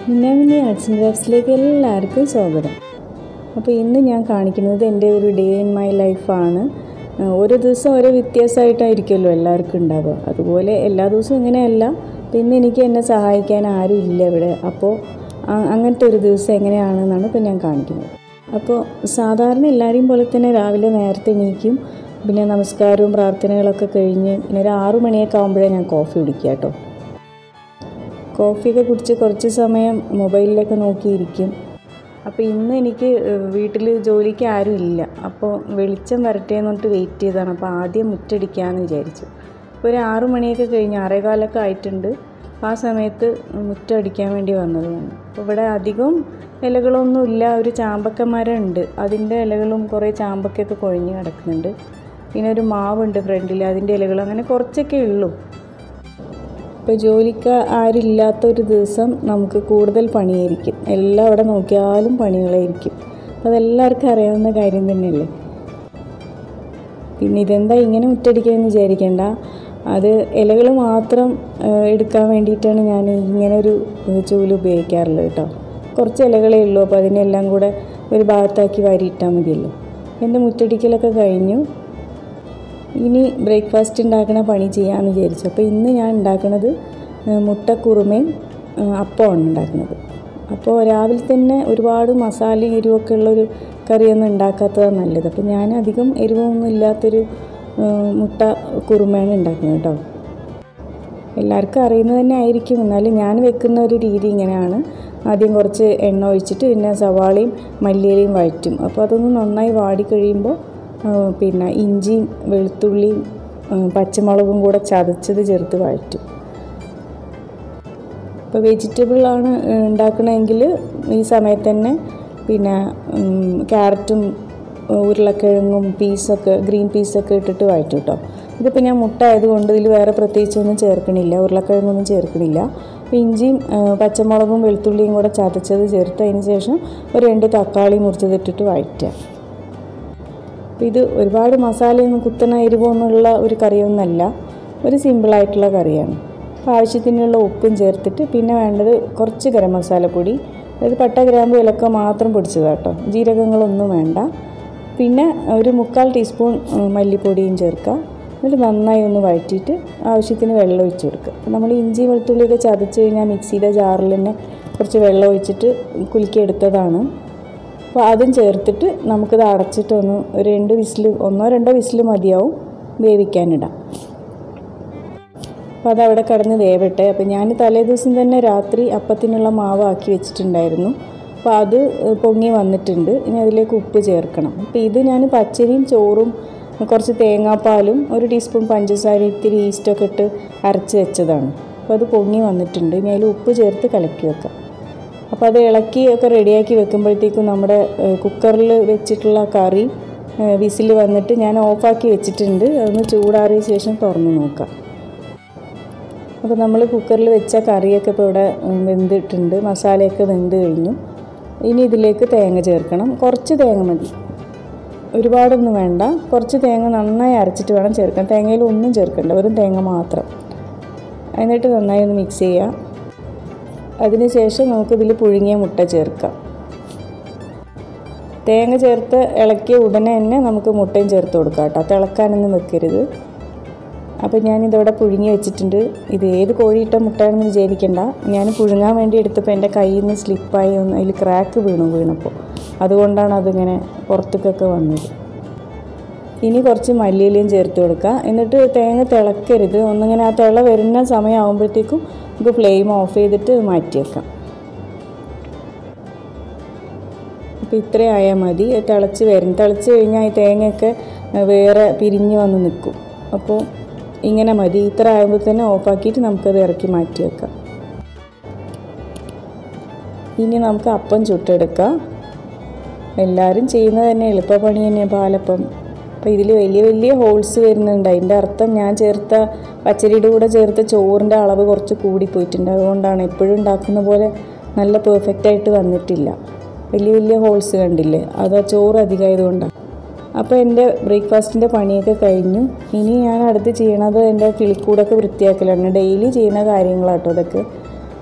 മിന്നാമിനി arts and ക്രാഫ്റ്റ്സിലേക്ക് എല്ലാവർക്കും സ്വാഗതം അപ്പോൾ ഇന്ന് ഞാൻ കാണിക്കുന്നത് എൻ്റെ ഒരു ഡേ ഇൻ മൈ ലൈഫാണ് ഓരോ ദിവസം ഓരോ വ്യത്യാസമായിട്ടായിരിക്കുമല്ലോ എല്ലാവർക്കും ഉണ്ടാവുക അതുപോലെ എല്ലാ ദിവസവും ഇങ്ങനെയല്ല അപ്പോൾ ഇന്ന് എനിക്ക് എന്നെ സഹായിക്കാൻ ആരും ഇല്ല ഇവിടെ അപ്പോൾ ആ- അങ്ങനത്തെ ഒരു ദിവസം എങ്ങനെയാണെന്നാണ് ഇപ്പോൾ ഞാൻ കാണിക്കുന്നത് അപ്പോൾ സാധാരണ എല്ലാവരെയും പോലെ തന്നെ രാവിലെ നേരത്തെ എണീക്കും പിന്നെ നമസ്കാരവും പ്രാർത്ഥനകളൊക്കെ കഴിഞ്ഞ് പിന്നെ ഒരു ആറു മണിയൊക്കെ ആകുമ്പോഴേ ഞാൻ കോഫി കുടിക്കുക കേട്ടോ കോഫിയൊക്കെ കുടിച്ച് കുറച്ച് സമയം മൊബൈലിലൊക്കെ നോക്കിയിരിക്കും അപ്പോൾ ഇന്ന് എനിക്ക് വീട്ടിൽ ജോലിക്ക് ആരും ഇല്ല അപ്പോൾ വെളിച്ചം വരട്ടെ എന്ന് പറഞ്ഞിട്ട് വെയിറ്റ് ചെയ്തതാണ് അപ്പോൾ ആദ്യം മുറ്റടിക്കാമെന്ന് വിചാരിച്ചു ഇപ്പോൾ ഒരു ആറു മണിയൊക്കെ കഴിഞ്ഞ് ആറേകാലൊക്കെ ആയിട്ടുണ്ട് അപ്പോൾ ആ സമയത്ത് മുറ്റടിക്കാൻ വേണ്ടി വന്നത് ഞാൻ അപ്പോൾ ഇവിടെ അധികം ഇലകളൊന്നുമില്ല ഒരു ചാമ്പക്ക മരം ഉണ്ട് അതിൻ്റെ ഇലകളും കുറേ ചാമ്പക്കയൊക്കെ കൊഴിഞ്ഞ് കിടക്കുന്നുണ്ട് പിന്നെ ഒരു മാവുണ്ട് ഫ്രണ്ടിൽ അതിൻ്റെ ഇലകൾ അങ്ങനെ കുറച്ചൊക്കെ ഉള്ളൂ ഇപ്പോൾ ജോലിക്ക് ആരില്ലാത്ത ഒരു ദിവസം നമുക്ക് കൂടുതൽ പണിയായിരിക്കും എല്ലാം അവിടെ നോക്കിയാലും പണികളായിരിക്കും അതെല്ലാവർക്കും അറിയാവുന്ന കാര്യം തന്നെയല്ലേ പിന്നെ ഇതെന്താ ഇങ്ങനെ മുറ്റടിക്കാമെന്ന് വിചാരിക്കേണ്ട അത് ഇലകൾ മാത്രം ആ, എടുക്കാൻ വേണ്ടിയിട്ടാണ് ഞാൻ ഇങ്ങനെ ഒരു ചൂല് ഉപയോഗിക്കാറുള്ളത് കേട്ടോ കുറച്ച് ഇലകളേ ഉള്ളൂ അപ്പോൾ അതിനെല്ലാം കൂടെ ഒരു ഭാഗത്താക്കി വാരിയിട്ടാൽ മതിയല്ലോ എൻ്റെ മുറ്റടിക്കലൊക്കെ കഴിഞ്ഞു ഇനി ബ്രേക്ക്ഫാസ്റ്റ് ഉണ്ടാക്കണ പണി ചെയ്യാമെന്ന് വിചാരിച്ചു അപ്പോൾ ഇന്ന് ഞാൻ ഉണ്ടാക്കുന്നത് മുട്ടക്കുറുമയും അപ്പമാണ് ഉണ്ടാക്കുന്നത് അപ്പോൾ രാവിലെ തന്നെ ഒരുപാട് മസാലയും എരിവൊക്കെ ഉള്ളൊരു കറിയൊന്നും ഉണ്ടാക്കാത്തതാണ് നല്ലത് അപ്പോൾ ഞാൻ അധികം എരിവൊന്നും ഇല്ലാത്തൊരു ആ, മുട്ട കുറുമയാണ് ഉണ്ടാക്കുന്നത് കേട്ടോ എല്ലാവർക്കും അറിയുന്നത് തന്നെ ആയിരിക്കും എന്നാലും ഞാൻ വെക്കുന്ന ഒരു രീതി ഇങ്ങനെയാണ് ആദ്യം കുറച്ച് എണ്ണ ഒഴിച്ചിട്ട് പിന്നെ സവാളയും മല്ലിയിലയും വഴറ്റും അപ്പോൾ അതൊന്ന് നന്നായി വാടി കഴിയുമ്പോൾ ആ, പിന്നെ ഇഞ്ചിയും വെളുത്തുള്ളിയും ആ, പച്ചമുളകും കൂടെ ചതച്ചത് ചേർത്ത് വഴറ്റും ഇപ്പോൾ വെജിറ്റബിളാണ് ഉണ്ടാക്കണമെങ്കിൽ ഈ സമയത്ത് തന്നെ പിന്നെ ഉം, ക്യാരറ്റും ഉരുളക്കിഴങ്ങും പീസൊക്കെ ഗ്രീൻ പീസൊക്കെ ഇട്ടിട്ട് വഴറ്റും കേട്ടോ ഇതിപ്പോൾ ഞാൻ മുട്ട ആയതുകൊണ്ട് ഇതിൽ വേറെ പ്രത്യേകിച്ചൊന്നും ചേർക്കണില്ല ഉരുളക്കിഴങ്ങൊന്നും ചേർക്കണില്ല അപ്പോൾ ഇഞ്ചിയും ആ, പച്ചമുളകും വെളുത്തുള്ളിയും കൂടെ ചതച്ചത് ചേർത്ത് അതിന് ശേഷം ഒരു രണ്ട് തക്കാളി മുറിച്ചതിട്ടിട്ട് വഴറ്റുക അപ്പോൾ ഇത് ഒരുപാട് മസാലയൊന്നും കുത്തന എരിവൊന്നുമുള്ള ഒരു കറിയൊന്നുമല്ല ഒരു സിമ്പിളായിട്ടുള്ള കറിയാണ് അപ്പോൾ ആവശ്യത്തിനുള്ള ഉപ്പും ചേർത്തിട്ട് പിന്നെ വേണ്ടത് കുറച്ച് ഗരം മസാലപ്പൊടി അതായത് പട്ട ഗ്രാമ്പ് ഇലക്ക മാത്രം പൊടിച്ചതാണ് കേട്ടോ ജീരകങ്ങളൊന്നും വേണ്ട പിന്നെ ഒരു മുക്കാൽ ടീസ്പൂൺ ഉം, മല്ലിപ്പൊടിയും ചേർക്കുക എന്നിട്ട് നന്നായി ഒന്ന് വഴറ്റിയിട്ട് ആവശ്യത്തിന് വെള്ളം ഒഴിച്ച് കൊടുക്കുക അപ്പോൾ നമ്മൾ ഇഞ്ചി വെളുത്തുള്ളിയൊക്കെ ചതച്ച് കഴിഞ്ഞാൽ മിക്സിയുടെ ജാറിൽ തന്നെ കുറച്ച് വെള്ളം ഒഴിച്ചിട്ട് കുലുക്കി എടുത്തതാണ് അപ്പോൾ അതും ചേർത്തിട്ട് നമുക്കിത് അടച്ചിട്ട് ഒന്ന് ഒരു രണ്ട് വിസിൽ ഒന്നോ രണ്ടോ വിസിൽ മതിയാവും വേവിക്കാനിടാം അപ്പോൾ അതവിടെ കിടന്ന് വേവട്ടെ അപ്പോൾ ഞാൻ തലേ ദിവസം തന്നെ രാത്രി അപ്പത്തിനുള്ള മാവ് ആക്കി വെച്ചിട്ടുണ്ടായിരുന്നു അപ്പോൾ അത് പൊങ്ങി വന്നിട്ടുണ്ട് ഇനി അതിലേക്ക് ഉപ്പ് ചേർക്കണം അപ്പോൾ ഇത് ഞാൻ പച്ചരിയും ചോറും കുറച്ച് തേങ്ങാപ്പാലും ഒരു ടീസ്പൂൺ പഞ്ചസാര ഇത്തിരി ഈസ്റ്റൊക്കെ ഇട്ട് അരച്ച് വെച്ചതാണ് അപ്പോൾ അത് പൊങ്ങി വന്നിട്ടുണ്ട് ഇനി അതിൽ ഉപ്പ് ചേർത്ത് കലക്കി വെക്കാം അപ്പോൾ അത് ഇളക്കി ഒക്കെ റെഡിയാക്കി വെക്കുമ്പോഴത്തേക്കും നമ്മുടെ കുക്കറിൽ വെച്ചിട്ടുള്ള കറി വിസിൽ വന്നിട്ട് ഞാൻ ഓഫാക്കി വെച്ചിട്ടുണ്ട് അതൊന്ന് ചൂടാറിയ ശേഷം തുറന്ന് നോക്കാം അപ്പോൾ നമ്മൾ കുക്കറിൽ വെച്ച കറിയൊക്കെ ഇപ്പോൾ ഇവിടെ ഉം, വെന്തിട്ടുണ്ട് മസാലയൊക്കെ വെന്ത് കഴിഞ്ഞു ഇനി ഇതിലേക്ക് തേങ്ങ ചേർക്കണം കുറച്ച് തേങ്ങ മതി ഒരുപാടൊന്നും വേണ്ട കുറച്ച് തേങ്ങ നന്നായി അരച്ചിട്ട് വേണം ചേർക്കാൻ തേങ്ങയിൽ ഒന്നും ചേർക്കണ്ട വെറും തേങ്ങ മാത്രം എന്നിട്ട് നന്നായി ഒന്ന് മിക്സ് ചെയ്യുക അതിനുശേഷം നമുക്കിതിൽ പുഴുങ്ങിയ മുട്ട ചേർക്കാം തേങ്ങ ചേർത്ത് ഇളക്കിയ ഉടനെ തന്നെ നമുക്ക് മുട്ടയും ചേർത്ത് കൊടുക്കാം കേട്ടോ തിളക്കാനൊന്നും വെക്കരുത് അപ്പോൾ ഞാനിതവിടെ പുഴുങ്ങി വെച്ചിട്ടുണ്ട് ഇത് ഏത് കോഴിയിട്ട മുട്ടയാണെന്ന് വിചാരിക്കണ്ട ഞാൻ പുഴുങ്ങാൻ വേണ്ടി എടുത്തപ്പോൾ എൻ്റെ കയ്യിൽ നിന്ന് സ്ലിപ്പായി ഒന്ന് അതിൽ ക്രാക്ക് വീണു വീണപ്പോൾ അതുകൊണ്ടാണ് അതിങ്ങനെ പുറത്തേക്കൊക്കെ വന്നത് ഇനി കുറച്ച് മല്ലിയിലയും ചേർത്ത് കൊടുക്കുക എന്നിട്ട് തേങ്ങ തിളക്കരുത് ഒന്നിങ്ങനെ ആ തിള വരുന്ന സമയമാകുമ്പോഴത്തേക്കും നമുക്ക് ഫ്ലെയിം ഓഫ് ചെയ്തിട്ട് മാറ്റി വെക്കാം അപ്പോൾ ഇത്രയും ആയാൽ മതി അത് തിളച്ച് വരും തിളച്ച് കഴിഞ്ഞാൽ ഈ തേങ്ങയൊക്കെ വേറെ പിരിഞ്ഞ് വന്ന് നിൽക്കും അപ്പോൾ ഇങ്ങനെ മതി ഇത്ര ആകുമ്പോൾ തന്നെ ഓഫാക്കിയിട്ട് നമുക്കത് ഇറക്കി മാറ്റി വെക്കാം ഇനി നമുക്ക് അപ്പം ചുട്ടെടുക്കാം എല്ലാവരും ചെയ്യുന്നത് തന്നെ എളുപ്പപ്പണി തന്നെയാണ് പാലപ്പം അപ്പോൾ ഇതിൽ വലിയ വലിയ ഹോൾസ് വരുന്നുണ്ട് അതിൻ്റെ അർത്ഥം ഞാൻ ചേർത്ത പച്ചരിയുടെ കൂടെ ചേർത്ത ചോറിൻ്റെ അളവ് കുറച്ച് കൂടിപ്പോയിട്ടുണ്ട് അതുകൊണ്ടാണ് എപ്പോഴും ഉണ്ടാക്കുന്ന പോലെ നല്ല പെർഫെക്റ്റ് ആയിട്ട് വന്നിട്ടില്ല വലിയ വലിയ ഹോൾസ് കണ്ടില്ലേ അത് ആ ചോറ് അധികമായതുകൊണ്ടാണ് അപ്പോൾ എൻ്റെ ബ്രേക്ക്ഫാസ്റ്റിൻ്റെ പണിയൊക്കെ കഴിഞ്ഞു ഇനി ഞാൻ അടുത്ത് ചെയ്യണത് എൻ്റെ കിളിക്കൂടൊക്കെ വൃത്തിയാക്കലാണ് ഡെയിലി ചെയ്യുന്ന കാര്യങ്ങളാട്ടോ അതൊക്കെ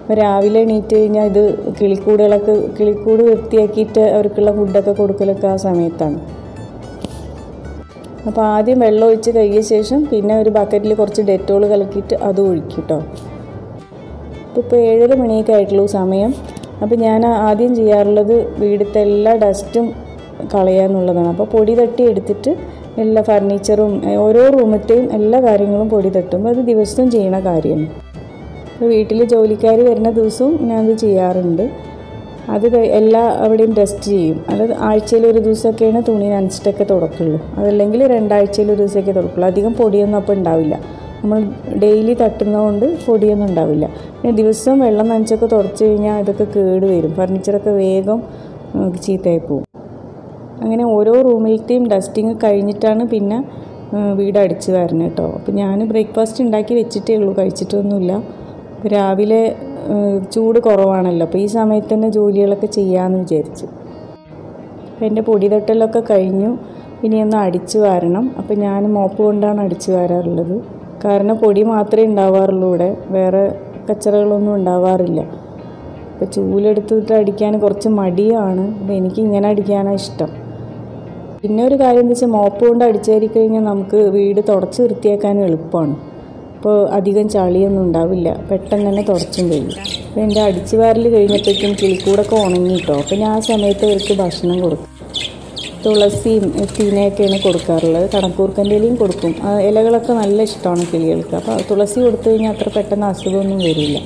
അപ്പോൾ രാവിലെ എണീറ്റ് കഴിഞ്ഞാൽ ഇത് കിളിക്കൂടുകളൊക്കെ കിളിക്കൂട് വൃത്തിയാക്കിയിട്ട് അവർക്കുള്ള ഫുഡൊക്കെ കൊടുക്കലൊക്കെ ആ സമയത്താണ് അപ്പോൾ ആദ്യം വെള്ളം ഒഴിച്ച് കഴുകിയ ശേഷം പിന്നെ ഒരു ബക്കറ്റിൽ കുറച്ച് ഡെറ്റോൾ കലക്കിയിട്ട് അത് ഒഴിക്കും കേട്ടോ ഇപ്പോൾ ഏഴര മണിയൊക്കെ ആയിട്ടുള്ളൂ സമയം അപ്പോൾ ഞാൻ ആദ്യം ചെയ്യാറുള്ളത് വീടുത്തെ എല്ലാ ഡസ്റ്റും കളയാന്നുള്ളതാണ് അപ്പോൾ പൊടി തട്ടി എടുത്തിട്ട് എല്ലാ ഫർണിച്ചറും ഏ, ഓരോ റൂമത്തെയും എല്ലാ കാര്യങ്ങളും പൊടി തട്ടും അത് ദിവസവും ചെയ്യണ കാര്യമാണ് അപ്പോൾ വീട്ടിൽ ജോലിക്കാർ വരുന്ന ദിവസവും ഞാനത് ചെയ്യാറുണ്ട് അത് കഴി- എല്ലാ അവിടെയും ഡസ്റ്റ് ചെയ്യും അത് ആഴ്ചയിൽ ഒരു ദിവസമൊക്കെയാണ് തുണി നനച്ചിട്ടൊക്കെ തുടക്കുള്ളൂ അതല്ലെങ്കിൽ രണ്ടാഴ്ചയിൽ ഒരു ദിവസമൊക്കെ തുടക്കുള്ളൂ അധികം പൊടിയൊന്നും അപ്പോൾ ഉണ്ടാവില്ല നമ്മൾ ഡെയിലി തട്ടുന്നതുകൊണ്ട് പൊടിയൊന്നും ഉണ്ടാവില്ല പിന്നെ ദിവസവും വെള്ളം നനച്ചൊക്കെ തുടച്ച് കഴിഞ്ഞാൽ ഇതൊക്കെ കേട് വരും ഫർണിച്ചറൊക്കെ വേഗം ഉം, ചീത്തയായി പോകും അങ്ങനെ ഓരോ റൂമിലത്തെയും ഡസ്റ്റിങ് കഴിഞ്ഞിട്ടാണ് പിന്നെ ഉം, വീട് അടിച്ച് വരുന്നത് കേട്ടോ അപ്പോൾ ഞാൻ ബ്രേക്ക്ഫാസ്റ്റ് ഉണ്ടാക്കി വെച്ചിട്ടേ ഉള്ളൂ കഴിച്ചിട്ടൊന്നുമില്ല അപ്പോൾ രാവിലെ ഉം, ചൂട് കുറവാണല്ലോ അപ്പോൾ ഈ സമയത്ത് തന്നെ ജോലികളൊക്കെ ചെയ്യാമെന്ന് വിചാരിച്ചു അപ്പോൾ എൻ്റെ പൊടി തട്ടലൊക്കെ കഴിഞ്ഞു ഇനി ഒന്ന് അടിച്ചു വാരണം അപ്പോൾ ഞാൻ മോപ്പ് കൊണ്ടാണ് അടിച്ചു വാരാറുള്ളത് കാരണം പൊടി മാത്രമേ ഉണ്ടാവാറുള്ളൂ ഇവിടെ വേറെ കച്ചറകളൊന്നും ഉണ്ടാവാറില്ല അപ്പോൾ ചൂലെടുത്തിട്ട് അടിക്കാൻ കുറച്ച് മടിയാണ് അപ്പോൾ എനിക്ക് ഇങ്ങനെ അടിക്കാനാണ് ഇഷ്ടം പിന്നെ ഒരു കാര്യം എന്താ വെച്ചാൽ മോപ്പ് കൊണ്ട് അടിച്ചേരി കഴിഞ്ഞാൽ നമുക്ക് വീട് തുടച്ച് വൃത്തിയാക്കാൻ എളുപ്പമാണ് അപ്പോൾ അധികം ചളിയൊന്നും ഉണ്ടാവില്ല പെട്ടെന്ന് തന്നെ തുടച്ചും കഴിയും അപ്പോൾ എൻ്റെ അടിച്ചു വാരൽ കഴിഞ്ഞപ്പോഴേക്കും കിളിക്കൂടൊക്കെ ഉണങ്ങി കേട്ടോ അപ്പോൾ ഞാൻ ആ സമയത്ത് ഇവർക്ക് ഭക്ഷണം കൊടുക്കും തുളസിയും തീനയൊക്കെയാണ് കൊടുക്കാറുള്ളത് കണക്കൂർക്കൻ്റെ ഇലയും കൊടുക്കും ആ ഇലകളൊക്കെ നല്ല ഇഷ്ടമാണ് കിളികൾക്ക് അപ്പോൾ തുളസി കൊടുത്തു കഴിഞ്ഞാൽ അത്ര പെട്ടെന്ന് അസുഖമൊന്നും വരില്ല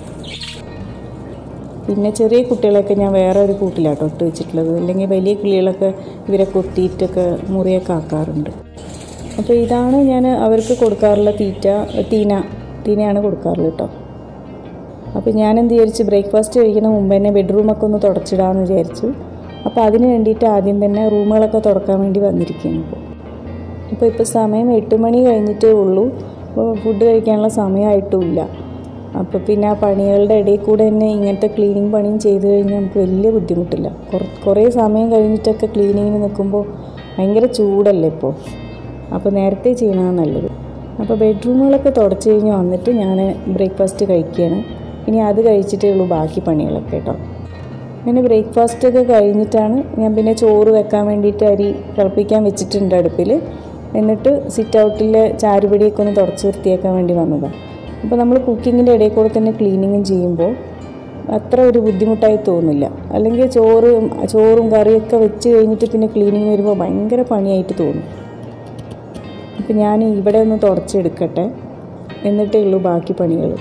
പിന്നെ ചെറിയ കുട്ടികളൊക്കെ ഞാൻ വേറെ ഒരു കൂട്ടിലാട്ടോ ഇട്ട് വെച്ചിട്ടുള്ളത് അല്ലെങ്കിൽ വലിയ കിളികളൊക്കെ ഇവരെ കൊത്തിയിട്ടൊക്കെ മുറിയൊക്കെ ആക്കാറുണ്ട് അപ്പോൾ ഇതാണ് ഞാൻ അവർക്ക് കൊടുക്കാറുള്ള തീറ്റ തീന തീനയാണ് കൊടുക്കാറുള്ളത് കേട്ടോ അപ്പോൾ ഞാൻ എന്ത് വിചാരിച്ചു ബ്രേക്ക്ഫാസ്റ്റ് കഴിക്കുന്ന മുമ്പ് തന്നെ ബെഡ്റൂമൊക്കെ ഒന്ന് തുടച്ചിടാമെന്ന് വിചാരിച്ചു അപ്പോൾ അതിന് വേണ്ടിയിട്ട് ആദ്യം തന്നെ റൂമുകളൊക്കെ തുടക്കാൻ വേണ്ടി വന്നിരിക്കുകയാണ് ഇപ്പോൾ അപ്പോൾ ഇപ്പോൾ സമയം എട്ട് മണി കഴിഞ്ഞിട്ടേ ഉള്ളൂ അപ്പോൾ ഫുഡ് കഴിക്കാനുള്ള സമയമായിട്ടുമില്ല അപ്പോൾ പിന്നെ ആ പണികളുടെ ഇടയിൽ കൂടെ തന്നെ ഇങ്ങനത്തെ ക്ലീനിങ് പണിയും ചെയ്ത് കഴിഞ്ഞാൽ നമുക്ക് വലിയ ബുദ്ധിമുട്ടില്ല കുറ കുറേ സമയം കഴിഞ്ഞിട്ടൊക്കെ ക്ലീനിങ്ങിന് നിൽക്കുമ്പോൾ ഭയങ്കര ചൂടല്ലേ ഇപ്പോൾ അപ്പോൾ നേരത്തെ ചെയ്യണതാണ് നല്ലത് അപ്പോൾ ബെഡ്റൂമുകളൊക്കെ തുടച്ച് കഴിഞ്ഞ് വന്നിട്ട് ഞാൻ ബ്രേക്ക്ഫാസ്റ്റ് കഴിക്കുകയാണ് ഇനി അത് കഴിച്ചിട്ടേ ഉള്ളൂ ബാക്കി പണികളൊക്കെ കേട്ടോ അങ്ങനെ ബ്രേക്ക്ഫാസ്റ്റ് ഒക്കെ കഴിഞ്ഞിട്ടാണ് ഞാൻ പിന്നെ ചോറ് വെക്കാൻ വേണ്ടിയിട്ട് അരി തിളപ്പിക്കാൻ വെച്ചിട്ടുണ്ട് അടുപ്പിൽ എന്നിട്ട് സിറ്റ് ഔട്ടിലെ ചാരുപടിയൊക്കെ ഒന്ന് തുടച്ച് വൃത്തിയാക്കാൻ വേണ്ടി വന്നതാണ് അപ്പോൾ നമ്മൾ കുക്കിങ്ങിൻ്റെ ഇടയിൽ കൂടെ തന്നെ ക്ലീനിങ്ങും ചെയ്യുമ്പോൾ അത്ര ഒരു ബുദ്ധിമുട്ടായി തോന്നില്ല അല്ലെങ്കിൽ ചോറ് ചോറും കറിയൊക്കെ വെച്ച് കഴിഞ്ഞിട്ട് പിന്നെ ക്ലീനിങ് വരുമ്പോൾ ഭയങ്കര പണിയായിട്ട് തോന്നും അപ്പം ഞാൻ ഇവിടെ ഒന്ന് തുടച്ചെടുക്കട്ടെ എന്നിട്ടേ ഉള്ളൂ ബാക്കി പണികൾ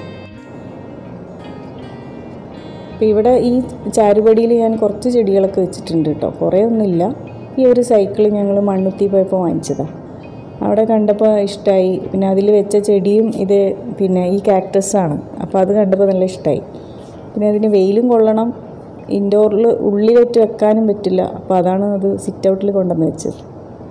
അപ്പോൾ ഇവിടെ ഈ ചാരുപടിയിൽ ഞാൻ കുറച്ച് ചെടികളൊക്കെ വെച്ചിട്ടുണ്ട് കേട്ടോ കുറേ ഒന്നുമില്ല ഈ ഒരു സൈക്കിൾ ഞങ്ങൾ മണ്ണുത്തി പോയപ്പോൾ വാങ്ങിച്ചതാണ് അവിടെ കണ്ടപ്പോൾ ഇഷ്ടമായി പിന്നെ അതിൽ വെച്ച ചെടിയും ഇത് പിന്നെ ഈ കാക്ടസാണ് അപ്പോൾ അത് കണ്ടപ്പോൾ നല്ല ഇഷ്ടമായി പിന്നെ അതിന് വെയിലും കൊള്ളണം ഇൻഡോറിൽ ഉള്ളിലിട്ട് വെക്കാനും പറ്റില്ല അപ്പോൾ അതാണ് അത് സിറ്റ് ഔട്ടിൽ കൊണ്ടുവന്ന് വെച്ചത്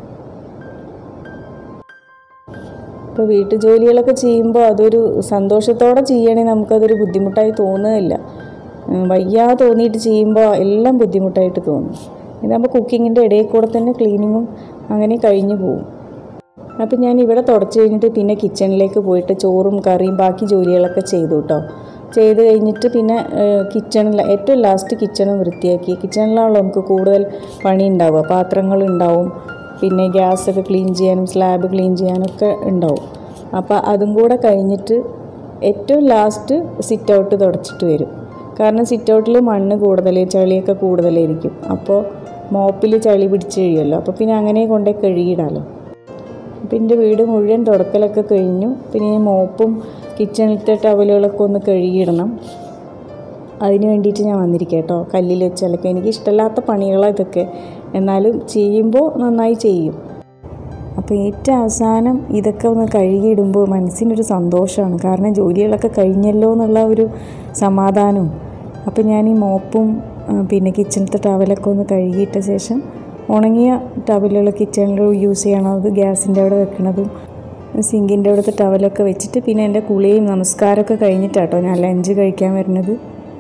ഇപ്പോൾ വീട്ടു ജോലികളൊക്കെ ചെയ്യുമ്പോൾ അതൊരു സന്തോഷത്തോടെ ചെയ്യണമെങ്കിൽ നമുക്കതൊരു ബുദ്ധിമുട്ടായി തോന്നുകയില്ല ഉം, വയ്യാ തോന്നിയിട്ട് ചെയ്യുമ്പോൾ എല്ലാം ബുദ്ധിമുട്ടായിട്ട് തോന്നും ഇതാകുമ്പോൾ കുക്കിങ്ങിൻ്റെ ഇടയിൽ കൂടെ തന്നെ ക്ലീനിങ്ങും അങ്ങനെ കഴിഞ്ഞു പോകും അപ്പം ഞാൻ ഇവിടെ തുടച്ച് കഴിഞ്ഞിട്ട് പിന്നെ കിച്ചണിലേക്ക് പോയിട്ട് ചോറും കറിയും ബാക്കി ജോലികളൊക്കെ ചെയ്തു കേട്ടോ ചെയ്ത് കഴിഞ്ഞിട്ട് പിന്നെ കിച്ചണിൽ ഏറ്റവും ലാസ്റ്റ് കിച്ചണും വൃത്തിയാക്കി കിച്ചണിലാണല്ലോ നമുക്ക് കൂടുതൽ പണി ഉണ്ടാവുക പാത്രങ്ങൾ ഉണ്ടാവും പിന്നെ ഗ്യാസൊക്കെ ക്ലീൻ ചെയ്യാനും സ്ലാബ് ക്ലീൻ ചെയ്യാനൊക്കെ ഉണ്ടാവും അപ്പോൾ അതും കൂടെ കഴിഞ്ഞിട്ട് ഏറ്റവും ലാസ്റ്റ് സിറ്റ് ഔട്ട് തുടച്ചിട്ട് വരും കാരണം സിറ്റ് ഔട്ടിൽ മണ്ണ് കൂടുതൽ ചളിയൊക്കെ കൂടുതലായിരിക്കും അപ്പോൾ മോപ്പിൽ ചളി പിടിച്ച് കഴിയുമല്ലോ അപ്പോൾ പിന്നെ അങ്ങനെ കൊണ്ടേ കഴുകിയിടാമല്ലോ അപ്പം എൻ്റെ വീട് മുഴുവൻ തുടക്കലൊക്കെ കഴിഞ്ഞു പിന്നെ ഞാൻ മോപ്പും കിച്ചണിലത്തെ ടവലുകളൊക്കെ ഒന്ന് കഴുകിയിടണം അതിന് വേണ്ടിയിട്ട് ഞാൻ വന്നിരിക്കുക കേട്ടോ കല്ലിൽ വെച്ചാലൊക്കെ എനിക്ക് ഇഷ്ടമില്ലാത്ത പണികളാണ് ഇതൊക്കെ എന്നാലും ചെയ്യുമ്പോൾ നന്നായി ചെയ്യും അപ്പോൾ ഏറ്റവും അവസാനം ഇതൊക്കെ ഒന്ന് കഴുകിയിടുമ്പോൾ മനസ്സിനൊരു സന്തോഷമാണ് കാരണം ജോലികളൊക്കെ കഴിഞ്ഞല്ലോ എന്നുള്ള ഒരു സമാധാനവും അപ്പോൾ ഞാൻ ഈ മോപ്പും ആ, പിന്നെ കിച്ചണത്തെ ടവലൊക്കെ ഒന്ന് കഴുകിയിട്ട ശേഷം ഉണങ്ങിയ ടവലുകൾ കിച്ചണിൽ യൂസ് ചെയ്യണം അത് ഗ്യാസിൻ്റെ അവിടെ വെക്കണതും സിങ്കിൻ്റെ അവിടുത്തെ ടവലൊക്കെ വെച്ചിട്ട് പിന്നെ എൻ്റെ കുളിയും നമസ്കാരമൊക്കെ കഴിഞ്ഞിട്ടാട്ടോ ഞാൻ ലഞ്ച് കഴിക്കാൻ വരുന്നത്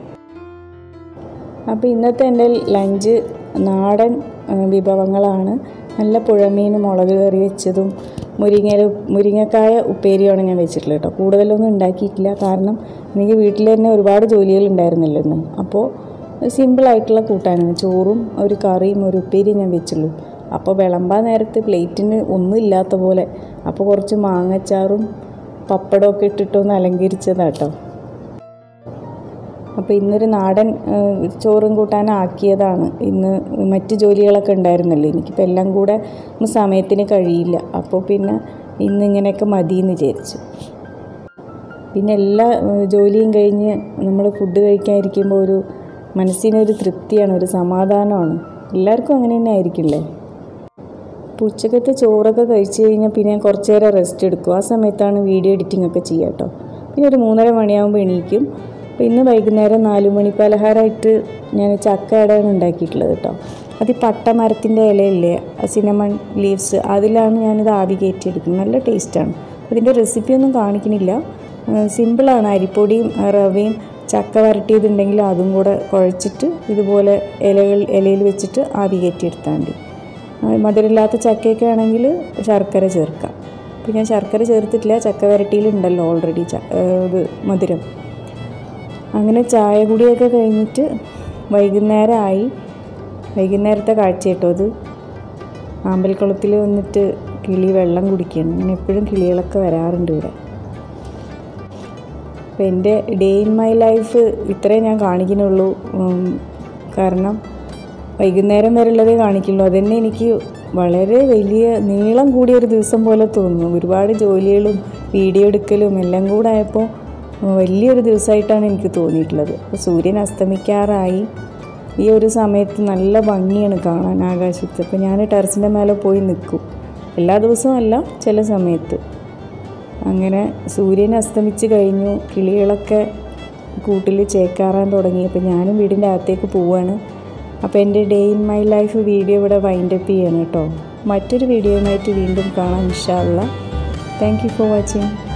അപ്പോൾ ഇന്നത്തെ എൻ്റെ ലഞ്ച് നാടൻ ആ, വിഭവങ്ങളാണ് നല്ല പുഴമീൻ മുളക് കറി വെച്ചതും മുരിങ്ങ മുരിങ്ങക്കായ ഉപ്പേരിയാണ് ഞാൻ വെച്ചിട്ടുള്ളത് കേട്ടോ കൂടുതലൊന്നും ഉണ്ടാക്കിയിട്ടില്ല കാരണം എനിക്ക് വീട്ടിൽ തന്നെ ഒരുപാട് ജോലികൾ ഉണ്ടായിരുന്നില്ല ഇന്ന് അപ്പോൾ സിമ്പിളായിട്ടുള്ള കൂട്ടാനാണ് ചോറും ഒരു കറിയും ഒരു ഉപ്പേരി ഞാൻ വെച്ചുള്ളൂ അപ്പോൾ വിളമ്പാൻ നേരത്ത് പ്ലേറ്റിന് ഒന്നും ഇല്ലാത്ത പോലെ അപ്പോൾ കുറച്ച് മാങ്ങച്ചാറും പപ്പടമൊക്കെ ഇട്ടിട്ടൊന്ന് അലങ്കരിച്ചതാട്ടോ അപ്പോൾ ഇന്നൊരു നാടൻ ഏഹ്, ചോറും കൂട്ടാനാക്കിയതാണ് ഇന്ന് മറ്റ് ജോലികളൊക്കെ ഉണ്ടായിരുന്നല്ലോ എനിക്കിപ്പോൾ എല്ലാം കൂടെ ഒന്ന് സമയത്തിന് കഴിയില്ല അപ്പോൾ പിന്നെ ഇന്ന് ഇങ്ങനെയൊക്കെ മതിയെന്ന് വിചാരിച്ചു പിന്നെ എല്ലാ ഏഹ്, ജോലിയും കഴിഞ്ഞ് നമ്മൾ ഫുഡ് കഴിക്കാനിരിക്കുമ്പോൾ ഒരു മനസ്സിനൊരു തൃപ്തിയാണ് ഒരു സമാധാനമാണ് എല്ലാവർക്കും അങ്ങനെ തന്നെ ആയിരിക്കില്ലേ അപ്പോൾ ഉച്ചക്കത്തെ ചോറൊക്കെ കഴിച്ച് കഴിഞ്ഞാൽ പിന്നെ ഞാൻ കുറച്ച് നേരം റെസ്റ്റ് എടുക്കും ആ സമയത്താണ് വീഡിയോ എഡിറ്റിംഗ് ഒക്കെ ചെയ്യുക കേട്ടോ പിന്നെ ഒരു മൂന്നര മണിയാകുമ്പോൾ എണീക്കും അപ്പോൾ ഇന്ന് വൈകുന്നേരം നാല് മണി പലഹാരമായിട്ട് ഞാൻ ചക്ക അടയാണ് ഉണ്ടാക്കിയിട്ടുള്ളത് കേട്ടോ അത് ഈ പട്ടമരത്തിൻ്റെ ഇലയില്ലേ സിനമൺ ലീവ്സ് അതിലാണ് ഞാനിത് ആവി കയറ്റിയെടുക്കുന്നത് നല്ല ടേസ്റ്റാണ് അതിൻ്റെ റെസിപ്പിയൊന്നും കാണിക്കണില്ല സിമ്പിളാണ് അരിപ്പൊടിയും റവയും ചക്ക വരട്ടിയതുണ്ടെങ്കിൽ അതും കൂടെ കുഴച്ചിട്ട് ഇതുപോലെ ഇലകൾ ഇലയിൽ വെച്ചിട്ട് ആവി കയറ്റിയെടുത്താൽ മതി ആ, മധുരമില്ലാത്ത ചക്കയൊക്കെ ആണെങ്കിൽ ശർക്കര ചേർക്കാം ഇപ്പം ഞാൻ ശർക്കര ചേർത്തിട്ടില്ല ചക്ക വരട്ടിയിലുണ്ടല്ലോ ഓൾറെഡി ച ഏ, ഇത് മധുരം അങ്ങനെ ചായ കുടിയൊക്കെ കഴിഞ്ഞിട്ട് വൈകുന്നേരമായി വൈകുന്നേരത്തെ കാഴ്ച കേട്ടോ അത് ആമ്പൽക്കുളത്തിൽ വന്നിട്ട് കിളി വെള്ളം കുടിക്കുകയാണ് അങ്ങനെ എപ്പോഴും കിളികളൊക്കെ വരാറുണ്ട് ഇവിടെ അപ്പോൾ എൻ്റെ ഡേ ഇൻ മൈ ലൈഫ് ഇത്രേ ഞാൻ കാണിക്കുന്നുള്ളൂ ഉം, കാരണം വൈകുന്നേരം വരെയുള്ളതേ കാണിക്കുള്ളൂ അതന്നെ എനിക്ക് വളരെ വലിയ നീളം കൂടിയ ഒരു ദിവസം പോലെ തോന്നുന്നു ഒരുപാട് ജോലികളും വീഡിയോ എടുക്കലും എല്ലാം കൂടെ ആയപ്പോൾ വലിയൊരു ദിവസമായിട്ടാണ് എനിക്ക് തോന്നിയിട്ടുള്ളത് അപ്പോൾ സൂര്യൻ അസ്തമിക്കാറായി ഈ ഒരു സമയത്ത് നല്ല ഭംഗിയാണ് കാണാൻ ആകാശത്ത് അപ്പോൾ ഞാൻ ടെറസിൻ്റെ മേലെ പോയി നിൽക്കും എല്ലാ ദിവസവും അല്ല ചില സമയത്ത് അങ്ങനെ സൂര്യൻ അസ്തമിച്ച് കഴിഞ്ഞു കിളികളൊക്കെ കൂട്ടിൽ ചേക്കാറാൻ തുടങ്ങി അപ്പോൾ ഞാനും വീടിൻ്റെ അകത്തേക്ക് പോവാണ് അപ്പോൾ എൻ്റെ day in my life video ഇവിടെ വൈൻഡപ്പ് ചെയ്യണം കേട്ടോ മറ്റൊരു വീഡിയോയുമായിട്ട് വീണ്ടും കാണാം ഇൻഷാല്ല താങ്ക് യു ഫോർ വാച്ചിങ്